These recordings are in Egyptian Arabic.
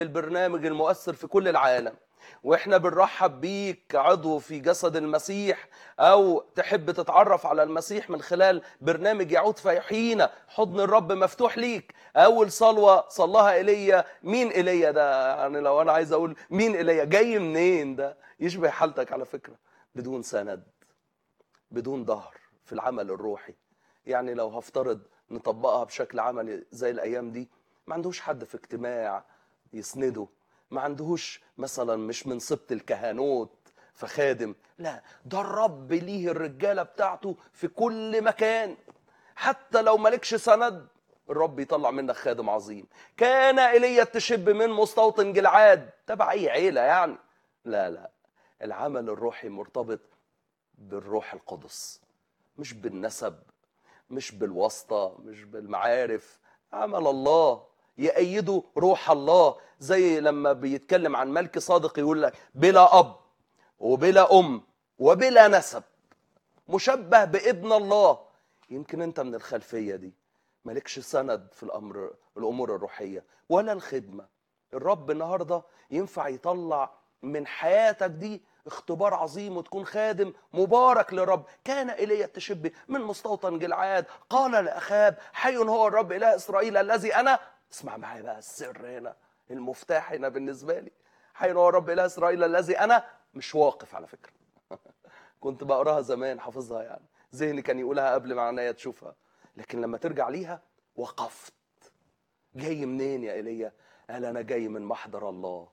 البرنامج المؤثر في كل العالم واحنا بنرحب بيك كعضو في جسد المسيح او تحب تتعرف على المسيح من خلال برنامج يعود فيحيينا حضن الرب مفتوح ليك اول صلوه صلاها ايليا مين ايليا ده يعني لو انا عايز اقول مين ايليا جاي منين ده يشبه حالتك على فكره بدون سند بدون ظهر في العمل الروحي يعني لو هفترض نطبقها بشكل عملي زي الايام دي ما عندهوش حد في اجتماع يسنده ما عندهوش مثلا مش من سبط الكهنوت فخادم لا ده الرب ليه الرجاله بتاعته في كل مكان حتى لو مالكش سند الرب يطلع منك خادم عظيم كان ايليا تشب من مستوطن جلعاد تبع اي عيله يعني لا لا العمل الروحي مرتبط بالروح القدس مش بالنسب مش بالواسطه مش بالمعارف عمل الله يأيده روح الله زي لما بيتكلم عن ملك صادق يقول لك بلا اب وبلا ام وبلا نسب مشبه بابن الله يمكن انت من الخلفيه دي مالكش سند في الامر الامور الروحيه ولا الخدمه الرب النهارده ينفع يطلع من حياتك دي اختبار عظيم وتكون خادم مبارك للرب كان ايليا التشبي من مستوطن جلعاد قال لاخاب حي هو الرب اله اسرائيل الذي انا اسمع معايا بقى السر هنا المفتاح هنا بالنسبه لي حي هو الرب اله اسرائيل الذي انا مش واقف على فكره كنت بقراها زمان حافظها يعني ذهني كان يقولها قبل ما عينيا تشوفها لكن لما ترجع ليها وقفت جاي منين يا ايليا قال انا جاي من محضر الله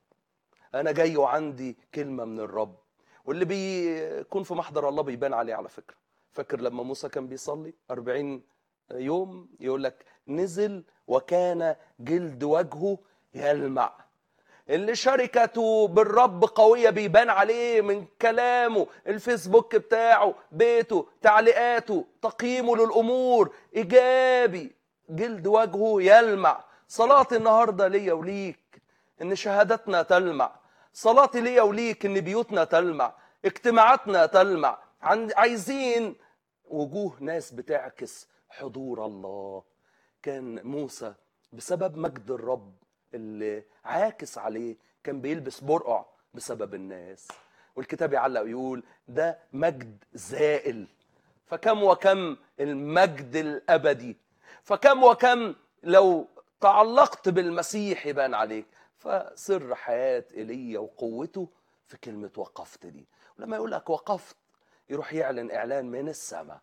انا جاي وعندي كلمه من الرب واللي بيكون في محضر الله بيبان عليه على فكره فاكر لما موسى كان بيصلي 40 يوم يقول لك نزل وكان جلد وجهه يلمع اللي شركته بالرب قوية بيبان عليه من كلامه الفيسبوك بتاعه بيته تعليقاته تقييمه للأمور إيجابي جلد وجهه يلمع صلاة النهاردة ليا وليك إن شهادتنا تلمع صلاتي ليا وليك إن بيوتنا تلمع اجتماعاتنا تلمع عايزين وجوه ناس بتعكس حضور الله كان موسى بسبب مجد الرب اللي عاكس عليه كان بيلبس برقع بسبب الناس والكتاب يعلق ويقول ده مجد زائل فكم وكم المجد الابدي فكم وكم لو تعلقت بالمسيح يبان عليك فسر حياه ايليا وقوته في كلمه وقفت دي ولما يقول لك وقفت يروح يعلن اعلان من السماء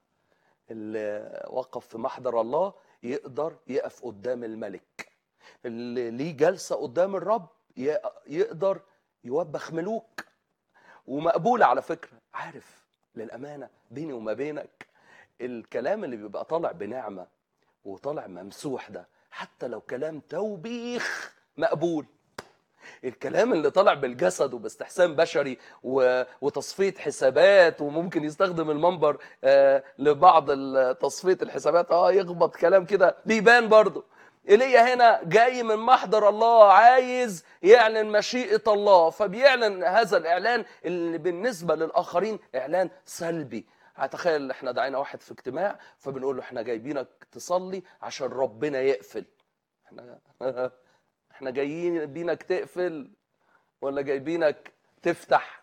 اللي وقف في محضر الله يقدر يقف قدام الملك اللي ليه جلسه قدام الرب يقدر يوبخ ملوك ومقبول على فكره عارف للامانه بيني وما بينك الكلام اللي بيبقى طالع بنعمه وطالع ممسوح ده حتى لو كلام توبيخ مقبول الكلام اللي طالع بالجسد وباستحسان بشري وتصفيه حسابات وممكن يستخدم المنبر آه لبعض تصفيه الحسابات اه يخبط كلام كده بيبان برضه ايليا هنا جاي من محضر الله عايز يعلن مشيئه الله فبيعلن هذا الاعلان اللي بالنسبه للاخرين اعلان سلبي هتخيل احنا دعينا واحد في اجتماع فبنقول له احنا جايبينك تصلي عشان ربنا يقفل احنا احنا جايين بينك تقفل ولا جايبينك تفتح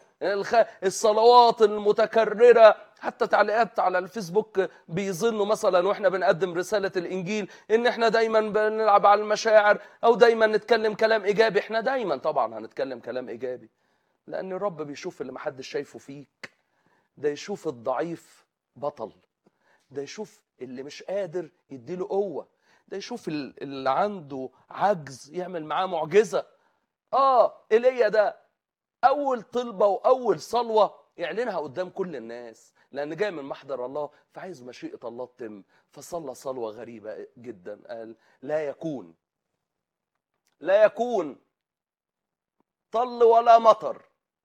الصلوات المتكررة حتى تعليقات على الفيسبوك بيظنوا مثلا واحنا بنقدم رسالة الانجيل ان احنا دايما بنلعب على المشاعر او دايما نتكلم كلام ايجابي احنا دايما طبعا هنتكلم كلام ايجابي لان الرب بيشوف اللي محدش شايفه فيك ده يشوف الضعيف بطل ده يشوف اللي مش قادر يديله قوه ده يشوف اللي عنده عجز يعمل معاه معجزه اه ايليا ده اول طلبه واول صلوه يعلنها قدام كل الناس لان جاي من محضر الله فعايز مشيئه الله تتم فصلى صلوه غريبه جدا قال لا يكون لا يكون طل ولا مطر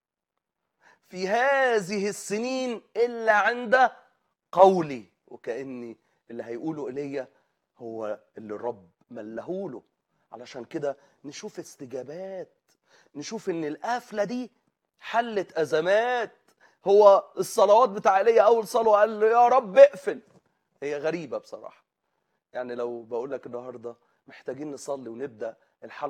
في هذه السنين الا عند قولي وكاني اللي هيقوله ايليا هو اللي الرب ملهوله علشان كده نشوف استجابات نشوف ان القفله دي حلت ازمات هو الصلوات بتاع ايليا اول صلوه قال له يا رب اقفل هي غريبه بصراحه يعني لو بقول لك النهارده محتاجين نصلي ونبدا الحلقه